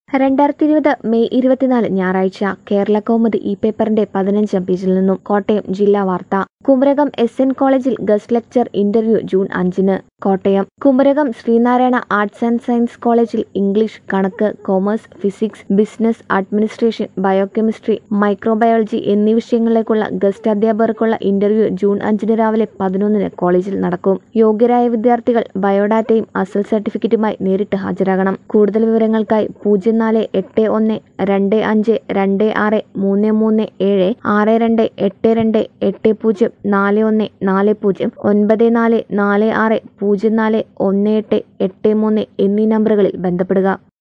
രണ്ടായിരത്തി ഇരുപത് മെയ് ഇരുപത്തിനാല് ഞായറാഴ്ച കേരള കൗമുദി ഈ പേപ്പറിന്റെ പതിനഞ്ചാം പേജിൽ നിന്നും കോട്ടയം ജില്ലാ വാർത്ത കുമരകം എസ് എൻ കോളേജിൽ ഗസ്റ്റ് ലെക്ചർ ഇന്റർവ്യൂ ജൂൺ അഞ്ചിന് Kottayam Kumarakom Sreenarayana arts and science കോളേജിൽ ഇംഗ്ലീഷ് കണക്ക് commerce physics business administration biochemistry microbiology എന്നീ വിഷയങ്ങളിലേക്കുള്ള ഗസ്റ്റ് അധ്യാപകർക്കുള്ള ഇന്റർവ്യൂ ജൂൺ അഞ്ചിന് രാവിലെ പതിനൊന്നിന് കോളേജിൽ നടക്കും യോഗ്യരായ വിദ്യാർത്ഥികൾ ബയോഡാറ്റയും അസൽ സർട്ടിഫിക്കറ്റുമായി നേരിട്ട് ഹാജരാകണം കൂടുതൽ വിവരങ്ങൾക്കായി പൂജ്യം നാല് എട്ട് ഒന്ന് രണ്ട് അഞ്ച് രണ്ട് ആറ് മൂന്ന് മൂന്ന് ഏഴ് ആറ് രണ്ട് എട്ട് രണ്ട് എട്ട് പൂജ്യം നാല് ഒന്ന് നാല് പൂജ്യം ഒൻപത് നാല് നാല് ആറ് പൂജ്യം നാല് ഒന്ന് എട്ട് എട്ട് മൂന്ന് എന്നീ നമ്പറുകളിൽ ബന്ധപ്പെടുക